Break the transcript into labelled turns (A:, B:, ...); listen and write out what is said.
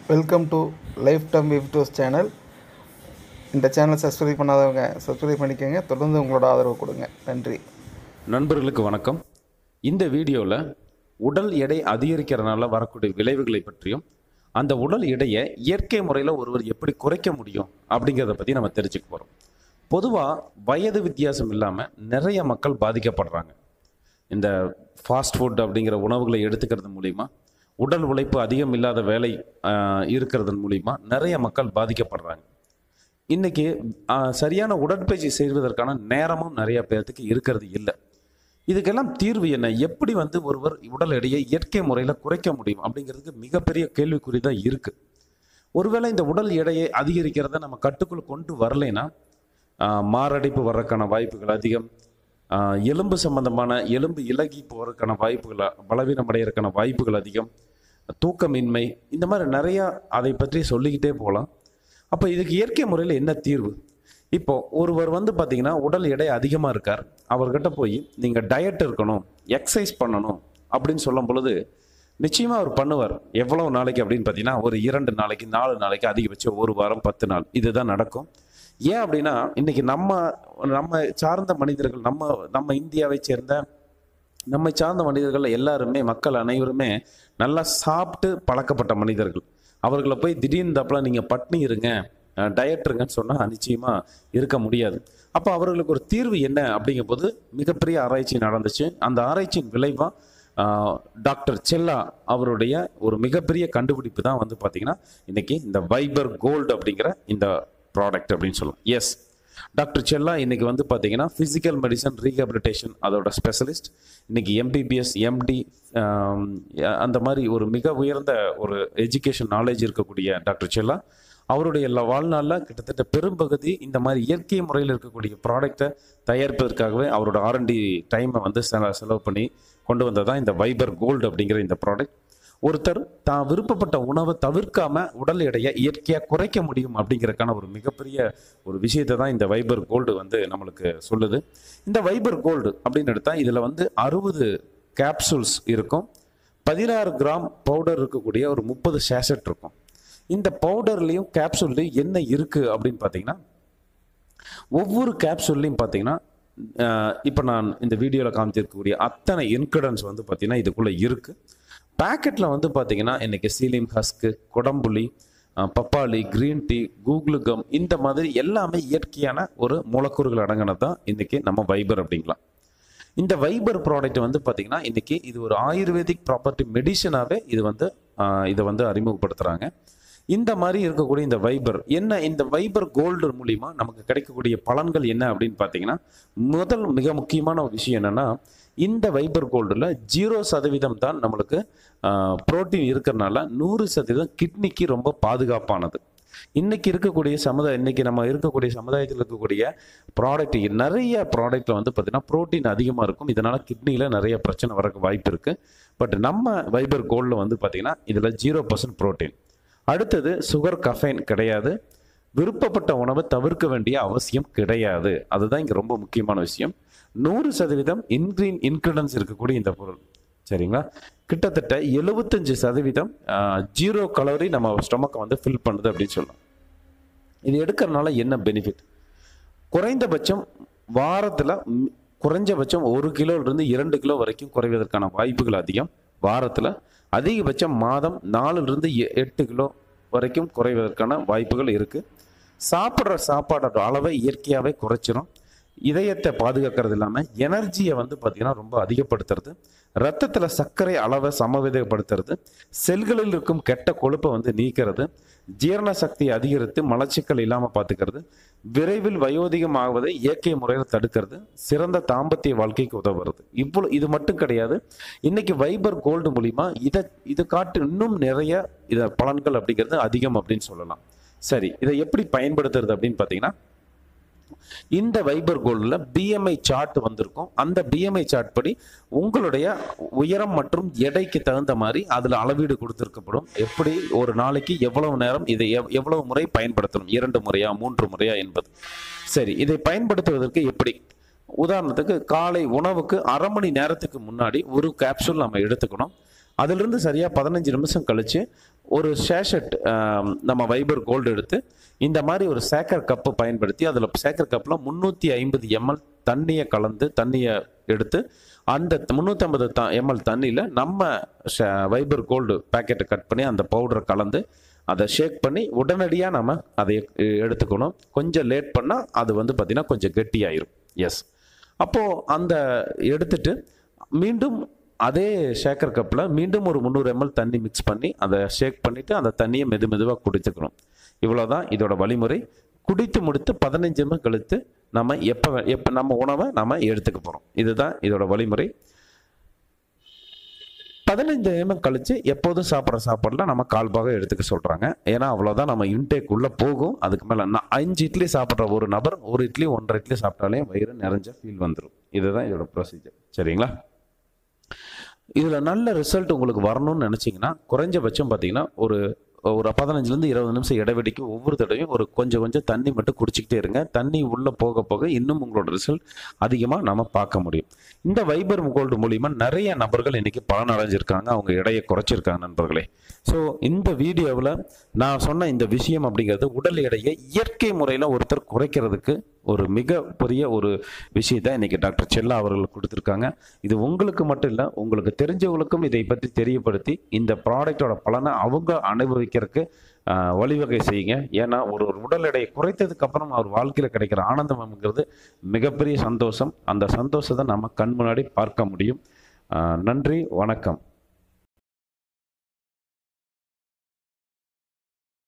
A: welcome to life டம் விவ்டோஸ் channel இந்த சேனல் சப்ஸ்கிரைப் பண்ணாதவங்க சப்ஸ்கிரைப் பண்ணிக்கோங்க தொடர்ந்து உங்களோட ஆதரவு கொடுங்க நன்றி
B: நண்பர்களுக்கு வணக்கம் இந்த வீடியோவில் உடல் எடை அதிகரிக்கிறதுனால வரக்கூடிய விளைவுகளை பற்றியும் அந்த உடல் எடையை இயற்கை முறையில் ஒருவர் எப்படி குறைக்க முடியும் அப்படிங்கிறத பற்றி நம்ம தெரிஞ்சுக்க போகிறோம் பொதுவாக வயது வித்தியாசம் இல்லாமல் நிறைய மக்கள் பாதிக்கப்படுறாங்க இந்த ஃபாஸ்ட் ஃபுட் அப்படிங்கிற உணவுகளை எடுத்துக்கிறது மூலிமா உடல் உழைப்பு அதிகம் இல்லாத வேலை ஆஹ், இருக்கிறதன் மூலிமா நிறைய மக்கள் பாதிக்கப்படுறாங்க இன்னைக்கு ஆஹ், சரியான உடற்பயிற்சி செய்வதற்கான நேரமும் நிறைய பேர்த்துக்கு இருக்கிறது இல்லை இதுக்கெல்லாம் தீர்வு என்ன எப்படி வந்து ஒருவர் உடல் எடையை இயற்கை முறையில் குறைக்க முடியும் அப்படிங்கிறதுக்கு மிகப்பெரிய கேள்விக்குறி தான் இருக்கு ஒருவேளை இந்த உடல் எடையை அதிகரிக்கிறத நம்ம கட்டுக்குள் கொண்டு வரலைன்னா ஆஹ், மாரடைப்பு வர்றதுக்கான வாய்ப்புகள் அதிகம் ஆஹ், எலும்பு சம்பந்தமான எலும்பு இலகி போகிறதுக்கான வாய்ப்புகள் பலவீனம் அடைகிறதுக்கான வாய்ப்புகள் அதிகம் தூக்கமின்மை இந்த மாதிரி நிறையா அதை பற்றி சொல்லிக்கிட்டே போகலாம் அப்போ இதுக்கு இயற்கை முறையில் என்ன தீர்வு இப்போ ஒருவர் வந்து பார்த்தீங்கன்னா உடல் எடை அதிகமாக இருக்கார் அவர்கிட்ட போய் நீங்கள் டயட் இருக்கணும் எக்ஸசைஸ் பண்ணணும் அப்படின்னு சொல்லும் பொழுது நிச்சயமாக அவர் பண்ணுவார் எவ்வளவு நாளைக்கு அப்படின்னு பார்த்தீங்கன்னா ஒரு இரண்டு நாளைக்கு நாலு நாளைக்கு அதிகபட்சம் ஒரு வாரம் பத்து நாள் இதுதான் நடக்கும் ஏன் அப்படின்னா இன்னைக்கு நம்ம நம்ம சார்ந்த மனிதர்கள் நம்ம நம்ம இந்தியாவை சேர்ந்த நம்மை சார்ந்த மனிதர்கள் எல்லாருமே மக்கள் அனைவருமே நல்லா சாப்பிட்டு பழக்கப்பட்ட மனிதர்கள் அவர்களை போய் திடீர்னு தப்பல நீங்கள் பட்னி இருங்க டயட் இருங்கன்னு சொன்னால் நிச்சயமாக இருக்க முடியாது அப்போ அவர்களுக்கு ஒரு தீர்வு என்ன அப்படிங்கும்போது மிகப்பெரிய ஆராய்ச்சி நடந்துச்சு அந்த ஆராய்ச்சியின் விளைவாக டாக்டர் செல்லா அவருடைய ஒரு மிகப்பெரிய கண்டுபிடிப்பு தான் வந்து பார்த்தீங்கன்னா இன்னைக்கு இந்த வைபர் கோல்டு அப்படிங்கிற இந்த ப்ராடக்ட் அப்படின்னு சொல்லலாம் எஸ் டாக்டர் செல்லா இன்னைக்கு வந்து பார்த்தீங்கன்னா ஃபிசிக்கல் மெடிசன் ரீஹபிலிட்டேஷன் அதோட ஸ்பெஷலிஸ்ட் இன்னைக்கு எம்பிபிஎஸ் எம்டி அந்த மாதிரி ஒரு மிக உயர்ந்த ஒரு எஜுகேஷன் நாலேஜ் இருக்கக்கூடிய டாக்டர் செல்லா அவருடைய எல்லா வாழ்நாளில் கிட்டத்தட்ட பெரும்பகுதி இந்த மாதிரி இயற்கை முறையில் இருக்கக்கூடிய ப்ராடக்டை தயாரிப்பதற்காகவே அவரோட ஆர்என்டி டைமை வந்து செல செலவு பண்ணி கொண்டு வந்ததான் இந்த வைபர் கோல்டு அப்படிங்கிற இந்த ப்ராடக்ட் ஒருத்தர் தான் விருப்பப்பட்ட உணவை தவிர்க்காம உடல் எடையை இயற்கையாக குறைக்க முடியும் அப்படிங்கறதுக்கான ஒரு மிகப்பெரிய ஒரு விஷயத்தை தான் இந்த வைபர் கோல்டு வந்து நம்மளுக்கு சொல்லுது இந்த வைபர் கோல்டு அப்படின்னு எடுத்தா இதுல வந்து அறுபது கேப்சூல்ஸ் இருக்கும் பதினாறு கிராம் பவுடர் இருக்கக்கூடிய ஒரு முப்பது சேஷட் இருக்கும் இந்த பவுடர்லையும் கேப்சூல்லையும் என்ன இருக்கு அப்படின்னு பார்த்தீங்கன்னா ஒவ்வொரு கேப்சூல்லையும் பார்த்தீங்கன்னா இப்போ நான் இந்த வீடியோவில் காமிச்சிருக்கக்கூடிய அத்தனை இன்க்ரிடன்ஸ் வந்து பார்த்தீங்கன்னா இதுக்குள்ளே இருக்குது பேக்கெட்டில் வந்து பார்த்தீங்கன்னா இன்னைக்கு சீலிம் ஹஸ்க்கு கொடம்புளி அஹ், பப்பாளி க்ரீன் டீ கூகுளுகம் இந்த மாதிரி எல்லாமே இயற்கையான ஒரு மூலக்கூறுகள் அடங்கினது தான் இன்னைக்கு நம்ம வைபர் அப்படிங்கலாம் இந்த வைபர் ப்ராடக்ட் வந்து பார்த்தீங்கன்னா இன்னைக்கு இது ஒரு ஆயுர்வேதிக் ப்ராப்பர்ட்டி மெடிசனாகவே இது வந்து ஆஹ், இதை வந்து அறிமுகப்படுத்துகிறாங்க இந்த மாதிரி இருக்கக்கூடிய இந்த வைபர் என்ன இந்த வைபர் கோல்டு மூலிமா நமக்கு கிடைக்கக்கூடிய பலன்கள் என்ன அப்படின்னு பார்த்தீங்கன்னா முதல் மிக முக்கியமான ஒரு விஷயம் என்னன்னா இந்த வைபர் கோல்டில் ஜீரோ சதவீதம் தான் நம்மளுக்கு புரோட்டீன் இருக்கிறனால நூறு சதவீதம் கிட்னிக்கு ரொம்ப பாதுகாப்பானது இன்னைக்கு இருக்கக்கூடிய சமுதாயம் இன்னைக்கு நம்ம இருக்கக்கூடிய சமுதாயத்தில் இருக்கக்கூடிய ப்ராடக்ட் நிறைய ப்ராடக்ட்ல வந்து பார்த்தீங்கன்னா புரோட்டீன் அதிகமாக இருக்கும் இதனால கிட்னியில் நிறைய பிரச்சனை வரக்கு வாய்ப்பு இருக்கு பட் நம்ம வைபர் கோல்டில் வந்து பார்த்தீங்கன்னா இதில் ஜீரோ பர்சன்ட் புரோட்டீன் அடுத்தது சுகர் கஃபைன் கிடையாது விருப்பப்பட்ட உணவை தவிர்க்க வேண்டிய அவசியம் கிடையாது அதுதான் இங்கே ரொம்ப முக்கியமான விஷயம் நூறு சதவீதம் இன்கிரீன் இன்கிரிடன்ஸ் இருக்கக்கூடிய இந்த பொருள் சரிங்களா கிட்டத்தட்ட எழுபத்தஞ்சு சதவீதம் ஜீரோ கலோரி நம்ம ஸ்டொமக்கை வந்து ஃபில் பண்ணுது அப்படின்னு சொல்லலாம் இது எடுக்கிறதுனால என்ன பெனிஃபிட் குறைந்தபட்சம் வாரத்தில் குறைஞ்சபட்சம் ஒரு கிலோலேருந்து இரண்டு கிலோ வரைக்கும் குறைவதற்கான வாய்ப்புகள் அதிகம் வாரத்தில் அதிகபட்சம் மாதம் நாலுலேருந்து எட்டு கிலோ வரைக்கும் குறைவதற்கான வாய்ப்புகள் இருக்குது சாப்பிட்ற சாப்பாடோட அளவை இயற்கையாகவே குறைச்சிரும் இதயத்தை பாதுகாக்கிறது இல்லாமல் எனர்ஜியை வந்து பார்த்திங்கன்னா ரொம்ப அதிகப்படுத்துறது ரத்தத்தில் சர்க்கரை அளவை சமவிதப்படுத்துறது செல்களில் இருக்கும் கெட்ட கொழுப்பை வந்து நீக்கிறது ஜீரண சக்தியை அதிகரித்து மலச்சிக்கல் இல்லாமல் பார்த்துக்கிறது விரைவில் வயோதிகம் ஆவதை இயற்கை முறையில் தடுக்கிறது சிறந்த தாம்பத்திய வாழ்க்கைக்கு உதவுறது இவ்வளோ இது மட்டும் கிடையாது இன்னைக்கு வைபர் கோல்டு மூலிமா இதை இது காட்டு இன்னும் நிறைய இத பலன்கள் அப்படிங்கிறது அதிகம் அப்படின்னு சொல்லலாம் சரி இதை எப்படி பயன்படுத்துறது அப்படின்னு பார்த்தீங்கன்னா இந்த வைபர் கோல்டில் பிஎம்ஐ சார்ட் வந்திருக்கும் அந்த பிஎம்ஐ சார்ட் படி உங்களுடைய உயரம் மற்றும் எடைக்கு தகுந்த மாதிரி அதில் அளவீடு கொடுத்திருக்கப்படும் எப்படி ஒரு நாளைக்கு எவ்வளவு நேரம் இதை எவ்- எவ்வளவு முறை பயன்படுத்தணும் இரண்டு முறையா மூன்று முறையா என்பது சரி இதை பயன்படுத்துவதற்கு எப்படி உதாரணத்துக்கு காலை உணவுக்கு அரை மணி நேரத்துக்கு முன்னாடி ஒரு கேப்சூல் நம்ம எடுத்துக்கணும் அதிலிருந்து சரியாக பதினஞ்சு நிமிஷம் கழித்து ஒரு ஷேஷட் நம்ம வைபர் கோல்டு எடுத்து இந்த மாதிரி ஒரு சேக்கர் கப்பு பயன்படுத்தி அதில் சேக்கர் கப்பில் முந்நூற்றி ஐம்பது எம்எல் தண்ணியை கலந்து தண்ணியை எடுத்து அந்த முந்நூற்றம்பது த எம்எல் தண்ணியில் நம்ம ஷ- வைபர் கோல்டு பேக்கெட்டை கட் பண்ணி அந்த பவுடரை கலந்து அதை ஷேக் பண்ணி உடனடியாக நம்ம அதை எ- எடுத்துக்கணும் கொஞ்சம் லேட் பண்ணால் அது வந்து பார்த்திங்கன்னா கொஞ்சம் கெட்டியாயிரும் எஸ் அப்போது அந்த எடுத்துட்டு மீண்டும் அதே ஷேக்கர் கப்பில் மீண்டும் ஒரு முந்நூறு எம்எல் தண்ணி மிக்ஸ் பண்ணி அதை ஷேக் பண்ணிவிட்டு அந்த தண்ணியை மெது மெதுவாக குடித்துக்கணும் இவ்வளோதான் இதோட வழிமுறை குடித்து முடித்து பதினஞ்சு நிமிடம் கழித்து நம்ம எப்போ எப்போ நம்ம உணவை நம்ம எடுத்துக்க போகிறோம் இதுதான் இதோட வழிமுறை பதினைந்து நிமிடம் கழிச்சு எப்போதும் சாப்பிட்ற சாப்பாடுல நம்ம கால் பாகம் எடுத்துக்க சொல்றாங்க ஏன்னா அவ்வளோதான் நம்ம இன்டேக் உள்ள போகும் அதுக்கு மேல நான் அஞ்சு இட்லி சாப்பிட்ற ஒரு நபர் ஒரு இட்லி ஒன்றரை இட்லி சாப்பிட்டாலே வயிறு நிறைஞ்ச ஃபீல் வந்துடும் இதுதான் இதோட ப்ரொசீஜர் சரிங்களா இதுல நல்ல ரிசல்ட் உங்களுக்கு வரணும்னு நினைச்சீங்கன்னா குறைஞ்சபட்சம் பார்த்தீங்கன்னா ஒரு ஒரு பதினஞ்சுலேருந்து இருபது நிமிஷம் இடைவெளிக்கு ஒவ்வொரு தடவையும் ஒரு கொஞ்சம் கொஞ்சம் தண்ணி மட்டும் குடிச்சிக்கிட்டே இருங்க தண்ணி உள்ளே போக போக இன்னும் உங்களோட ரிசல்ட் அதிகமாக நம்ம பார்க்க முடியும் இந்த வைபர் கோல்டு மூலிமா நிறைய நபர்கள் இன்னைக்கு பலன் அடைஞ்சிருக்காங்க அவங்க எடையை குறைச்சிருக்காங்க நண்பர்களே ஸோ இந்த வீடியோவில் நான் சொன்ன இந்த விஷயம் அப்படிங்கிறது உடல் எடையை இயற்கை முறையில் ஒருத்தர் குறைக்கிறதுக்கு ஒரு மிக பெரிய ஒரு விஷயத்தை இன்னைக்கு டாக்டர் செல்லா அவர்கள் கொடுத்துருக்காங்க இது உங்களுக்கு மட்டும் இல்லை உங்களுக்கு தெரிஞ்சவங்களுக்கும் இதை பற்றி தெரியப்படுத்தி இந்த ப்ராடக்டோட பலனை அவங்க அனுபவிக்கிறதுக்கு ஆஹ், வழிவகை செய்யுங்க ஏன்னா ஒரு ஒரு உடல் எடையை குறைத்ததுக்கு அப்புறம் அவர் வாழ்க்கையில் கிடைக்கிற ஆனந்தம்ங்கிறது மிகப்பெரிய சந்தோஷம் அந்த சந்தோஷத்தை நம்ம கண் முன்னாடி பார்க்க முடியும் ஆஹ், நன்றி வணக்கம்